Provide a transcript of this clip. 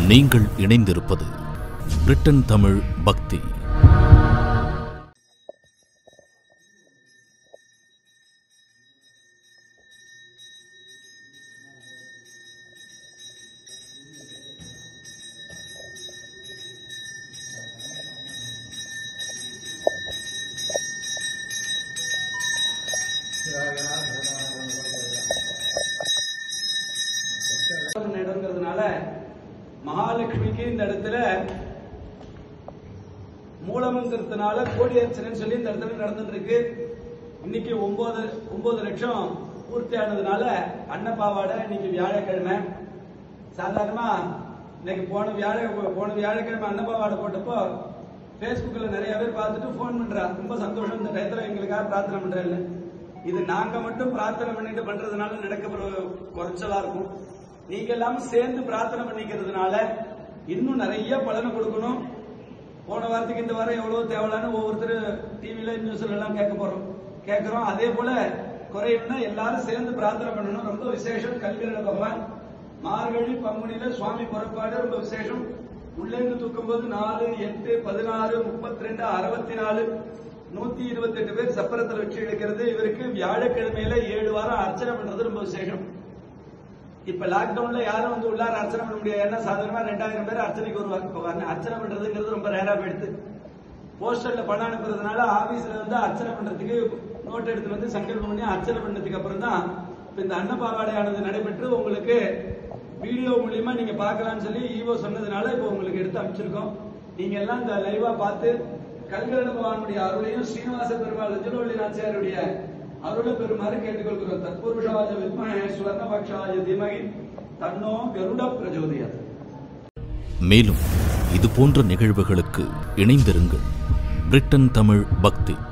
நீங்கள் இணைந்திருப்பது பிரிட்டன் தமிழ் பக்தி இடங்கிறதுனால மகாலட்சுமிக்கு இந்த இடத்துல மூலமந்திரத்தினால கோடி அர்ச்சனைன்னு சொல்லி இந்த இடத்துல நடந்துட்டு இருக்கு இன்னைக்கு ஒன்பது ஒன்பது லட்சம் பூர்த்தி ஆனதுனால அன்னப்பாவாடை இன்னைக்கு வியாழக்கிழமை சாதாரணமா இன்னைக்கு போன வியாழ போன வியாழக்கிழமை அன்னப்பாவாடை போட்டப்போ Facebookல நிறைய பேர் பார்த்துட்டு ஃபோன் பண்றா ரொம்ப சந்தோஷம் இந்த டயத்துல எங்களுக்காக பிரார்த்தனை பண்றேன் இது நாங்க மட்டும் பிரார்த்தனை பண்ணிட்டு பண்றதுனால நடக்க ஒரு குறைச்சலா இருக்கும் நீங்க எல்லாம் சேர்ந்து பிரார்த்தனை பண்ணிக்கிறதுனால இன்னும் நிறைய பலனை கொடுக்கணும் போன வாரத்துக்கு இந்த வாரம் எவ்வளவு தேவையான ஒவ்வொருத்தர் டிவில நியூஸ்ல எல்லாம் கேட்க போறோம் கேட்கிறோம் அதே போல குறையும்னா எல்லாரும் சேர்ந்து பிரார்த்தனை பண்ணணும் ரொம்ப விசேஷம் கல்விரட பகவான் மார்கழி பங்குனியில சுவாமி புறப்பாடு ரொம்ப விசேஷம் உள்ளேந்து தூக்கும் போது நாலு எட்டு பதினாறு முப்பத்தி ரெண்டு அறுபத்தி நாலு நூத்தி இருபத்தி எட்டு பேர் சப்பரத்தில் வச்சு எடுக்கிறது இவருக்கு வியாழக்கிழமையில ஏழு வாரம் அர்ச்சனை பண்றது ரொம்ப விசேஷம் இப்ப லாக்டவுன்ல யாரும் வந்து உள்ளார அர்ச்சனை பண்ண முடியாது ஏன்னா சாதாரணமா ரெண்டாயிரம் பேர் அர்ச்சனைக்கு வருவாங்க இப்ப வரணும். அர்ச்சனை பண்றதுங்கிறது ரொம்ப ரேரா போயிடுது போஸ்டர்ல பணம் அனுப்புறதுனால ஆபீஸ்ல வந்து அர்ச்சனை பண்றதுக்கு நோட் எடுத்து வந்து சங்கல்பம் பண்ணி அர்ச்சனை பண்ணதுக்கு அப்புறம் தான் இப்ப இந்த அன்னபாவாடையானது நடைபெற்று உங்களுக்கு வீடியோ மூலியமா நீங்க பார்க்கலாம்னு சொல்லி ஈவோ சொன்னதுனால இப்ப உங்களுக்கு எடுத்து அமைச்சிருக்கோம் நீங்க எல்லாம் இந்த லைவா பார்த்து கல்கரட பகவானுடைய அருளையும் ஸ்ரீனிவாச பெருமாள் ரஜுனவள்ளி நாச்சியாருடைய அருளை பெருமாறு கேட்டுக்கொள்கிறோம் தத்புருஷாய வித்மஹே சுவர்ணபக்ஷாய தீமகி தன்னோ கருட பிரஜோதயாது மேலும் இது போன்ற நிகழ்வுகளுக்கு இணைந்திருங்கள் பிரிட்டன் தமிழ் பக்தி